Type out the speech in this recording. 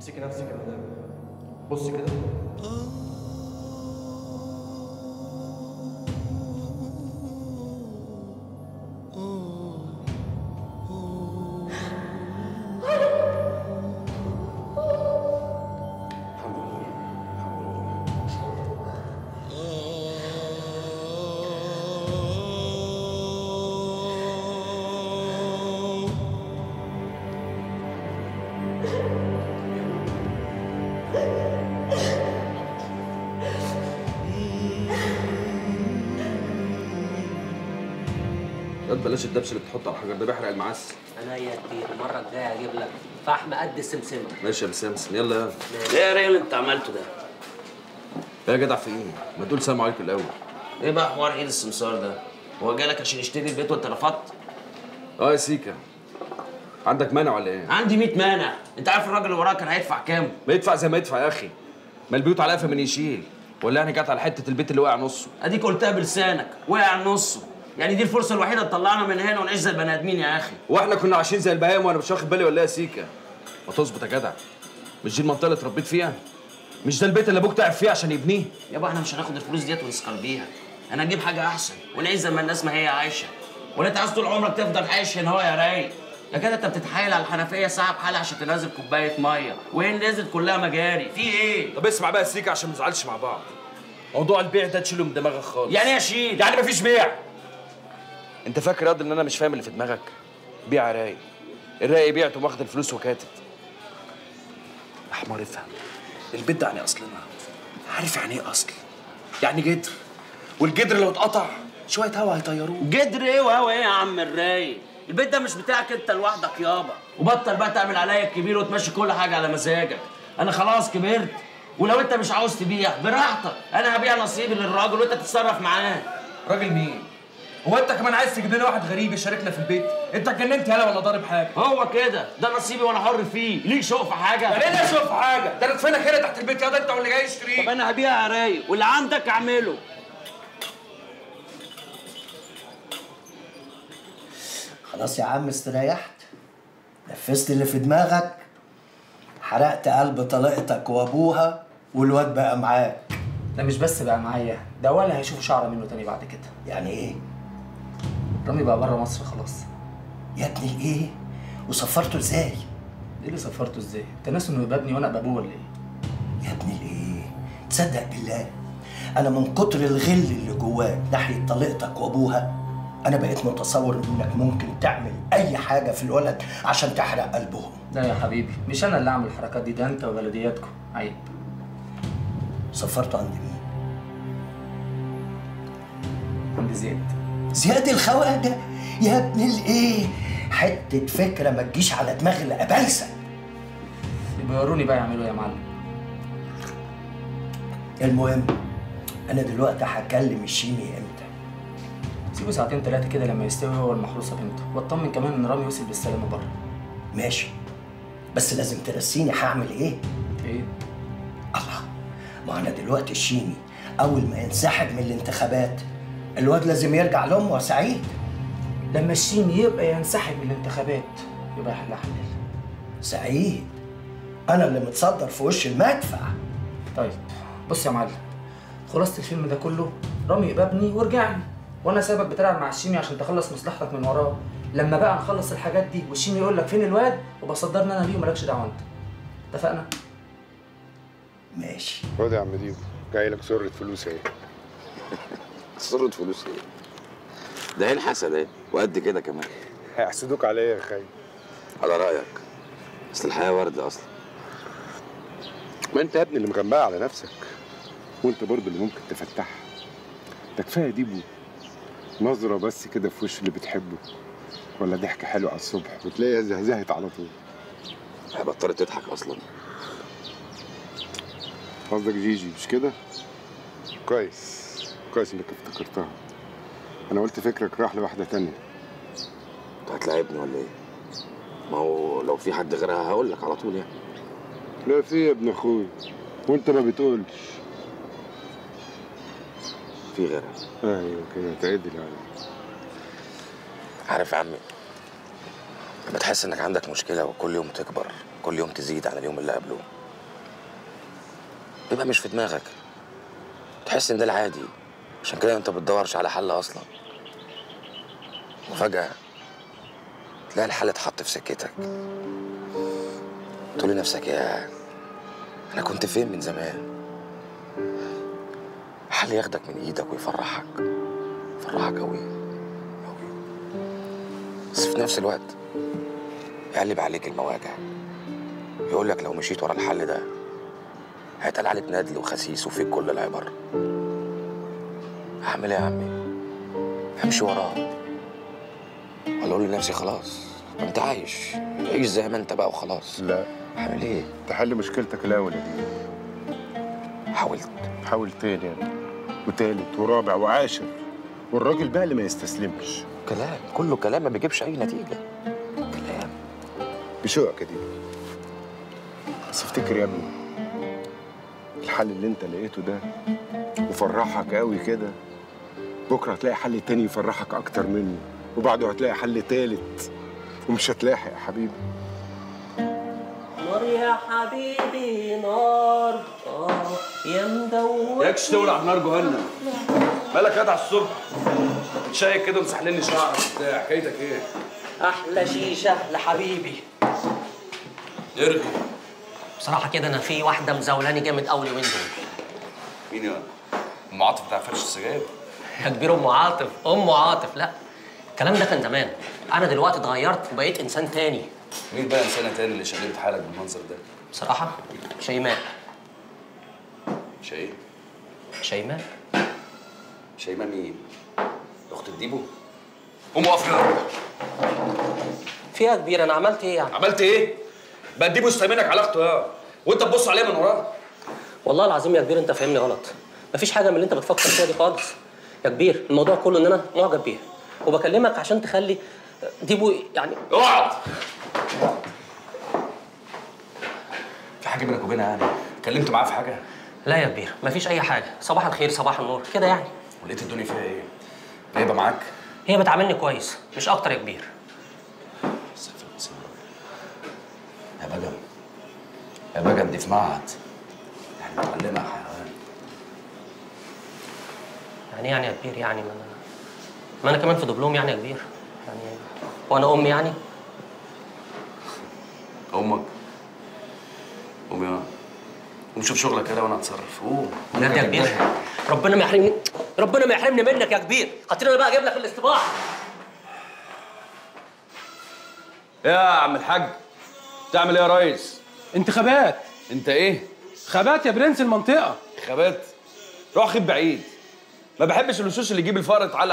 امسكي نفسك يا مدام بصي كده الحمد لله الحمد لله لا بلاش الدبش اللي بتحطه على الحجر ده بيحرق المعس انا يا كبير المره الجايه اجيب لك فحم قد السمسمه ماشي يا مسامسم يلا يلا ايه يا راجل اللي انت عملته ده يا جدع في ايه؟ ما تقول سلام عليكم الاول ايه بقى حوار ايد السمسار ده هو جالك عشان يشتري البيت وانت رفضت اه يا سيكا عندك مانع ولا ايه؟ عندي 100 مانع انت عارف الراجل اللي وراك كان هيدفع كام ما يدفع زي ما يدفع يا اخي ما البيوت على قفا من يشيل ولا يعني جت على حته البيت اللي وقع نصه اديك قلتها بلسانك وقع نصه يعني دي الفرصه الوحيده اللي تطلعنا من هنا ونعيش زي البني ادمين يا اخي واحنا كنا عايشين زي البهايم وانا مش واخد بالي ولا ايه يا سيكا ما تظبط يا جدع مش دي المنطقه اللي اتربيت فيها مش ده البيت اللي ابوك تعب فيه عشان يبنيه يابا احنا مش هناخد الفلوس ديت ونسكر بيها انا اجيب حاجه احسن ونعيش زي ما الناس ما هي عايشه ولا انت عايز طول عمرك تفضل عايش هنا هو يا رايق يا كده انت بتتحايل على الحنفيه ساعه بحالها عشان تنزل كوبايه ميه وهي نزلت كلها مجاري في ايه طب اسمع بقى يا سيكا عشان ما نزعلش مع بعض موضوع البيع ده تشيله من دماغك خالص يعني ايه يا شيل يعني مفيش بيع انت فاكر يا ان انا مش فاهم اللي في دماغك بيع رايق الرايق يبيع تقوم واخد الفلوس وكاتب يا حمار افهم البيت ده يعني اصلنا عارف يعني ايه اصل يعني جدر والجدر لو اتقطع شويه هوا هيطيروه جدر ايه وهو ايه يا عم الرايق البيت ده مش بتاعك انت لوحدك يابا وبطل بقى تعمل عليا الكبير وتمشي كل حاجه على مزاجك انا خلاص كبرت ولو انت مش عاوز تبيع براحتك انا هبيع نصيبي للراجل وانت تتصرف معاه راجل مين هو انت كمان عايز تجيب لنا واحد غريب يشاركنا في البيت انت اتجننت يالا ولا ضارب حاجه هو كده ده نصيبي وانا حر فيه ليك شوق في حاجه يعني ايه اشوف حاجه ده انا ادفنك هنا تحت البيت يا ده انت واللي جاي يشتريه طب انا هبيع يا رايق واللي عندك اعمله خلاص يا عم استريحت نفذت اللي في دماغك حرقت قلب طليقتك وابوها والواد بقى معاك ده مش بس بقى معايا ده ولا هيشوفوا شعره منه تاني بعد كده يعني ايه رامي بقى بره مصر خلاص يا ابني الايه وسفرته ازاي ايه اللي سفرته ازاي انت ناس انه يبقى ابني وانا ابقى ابوه ولا ايه يا ابني الايه تصدق بالله انا من كتر الغل اللي جواك ناحيه طليقتك وابوها انا بقيت متصور انك ممكن تعمل اي حاجه في الولد عشان تحرق قلبهم لا يا حبيبي مش انا اللي اعمل الحركات دي ده انت وبلدياتكم عيب سفرته عند مين عند زياد زياد الخواجه يا ابن الايه حته فكره ما تجيش على دماغ الابلسه يبقى وروني بقى يعملوا ايه يا معلم المهم انا دلوقتي هكلم الشيمي امتى سيبه ساعتين ثلاثه كده لما يستوي هو المحروسه بنته واطمن كمان ان رامي وصل بالسلامه بره ماشي بس لازم ترسيني هعمل ايه ايه الله ما انا دلوقتي الشيمي اول ما ينسحب من الانتخابات الواد لازم يرجع لامه يا سعيد لما الشيمي يبقى ينسحب من الانتخابات يبقى حلها حلال سعيد انا اللي متصدر في وش المدفع طيب بص يا معلم خلاصة الفيلم ده كله رامي يبقى ابني وارجعني وانا سابك بتلعب مع الشيمي عشان تخلص مصلحتك من وراه لما بقى نخلص الحاجات دي والشيمي يقول لك فين الواد وبصدرني انا ليه ومالكش دعوه انت اتفقنا ماشي خد يا عم ديبو جاي لك سرة فلوس اهي سرة فلوس ايه؟ ده عين حسد ايه وقد كده كمان هيحسدوك عليا يا خاي على رأيك اصل الحياة وردة اصلا ما انت يا ابني اللي مغماها على نفسك وانت برضه اللي ممكن تفتحها ده كفايه ديبو نظرة بس كده في وش اللي بتحبه ولا ضحكة حلوة على الصبح وتلاقيها زهزهت على طول هي بطلت تضحك اصلا قصدك جيجي مش كده؟ كويس كويس انك افتكرتها انا قلت فكرك راح لواحدة تانية انت هتلاعبني ولا ايه؟ ما هو لو في حد غيرها هقول لك على طول يعني لا في يا ابن اخوي وانت ما بتقولش في غيرها ايوه كده تعدل عليك عارف يا عمي لما تحس انك عندك مشكله وكل يوم تكبر كل يوم تزيد عن اليوم اللي قبله يبقى مش في دماغك تحس ان ده العادي عشان كده انت بتدورش على حل اصلا وفجاه تلاقي الحل اتحط في سكتك تقول لنفسك يا انا كنت فين من زمان حل ياخدك من ايدك ويفرحك يفرحك قوي قوي بس في نفس الوقت يقلب عليك المواجع يقول لك لو مشيت ورا الحل ده هيتقال عليك ندل وخسيس وفيك كل العبر هعمل ايه يا عمي همشي وراه ولا اقول لنفسي خلاص ما انت عايش عيش زي ما انت بقى وخلاص لا هعمل ايه تحل مشكلتك الاول يا دي حاولت حاول تاني يعني. وتالت ورابع وعاشر والراجل بقى اللي ما يستسلمش كلام كله كلام ما بيجيبش اي نتيجه كلام بشوقك يا دي بس افتكر يا ابني الحل اللي انت لقيته ده وفرحك قوي كده بكره هتلاقي حل تاني يفرحك اكتر منه وبعده هتلاقي حل تالت ومش هتلاحق يا حبيبي نار يا حبيبي نار اه يا مدور ياكش تولع في نار جهنم مالك قاعد على الصبح بتشيك كده ومسحلني شعرك بتاع حكايتك ايه؟ احلى شيشه لحبيبي ارغي بصراحه كده انا في واحده مزولاني جامد قوي اليومين دول مين يا ام عاطف بتاع فرش السجاير يا كبير ام عاطف ام عاطف لا الكلام ده كان زمان انا دلوقتي اتغيرت وبقيت انسان تاني مين بقى انسانه تاني اللي شديد حالك بالمنظر ده؟ بصراحه شيماء شيء شيماء شيماء مين؟ اخت الديبو؟ قوم اقف هنا فيها يا كبير انا عملت ايه يعني عملت ايه؟ بقى الديبو استأمنك على اخته يا وانت تبص عليها من وراه والله العظيم يا كبير انت فاهمني غلط مفيش حاجه من اللي انت بتفكر فيها دي خالص يا كبير الموضوع كله ان انا معجب بيها وبكلمك عشان تخلي ديبو يعني اقعد في حاجه بينك وبينها يعني اتكلمت معاها في حاجه لا يا كبير مفيش اي حاجه صباح الخير صباح النور كده يعني ولقيت الدنيا فيها ايه؟ جايبه معاك؟ هي بتعاملني كويس مش اكتر يا كبير استغفر الله. يا بجم يا بجم دي في معهد يعني معلمه يا حيوان يعني إيه يعني يا كبير يعني ما انا ما انا كمان في دبلوم يعني يا كبير يعني وانا ام يعني امك قوم يا قوم شوف شغلك كده وانا اتصرف قوم بجد يا كبير ربنا ما يحرمني ربنا ما يحرمني منك يا كبير خاطر بقى اجيب لك الاستباح يا عم الحاج تعمل ايه يا ريس؟ انتخابات انت ايه؟ خابات يا برنس المنطقه خبات روح خيب بعيد ما بحبش الوشوش اللي يجيب الفقر يتعلق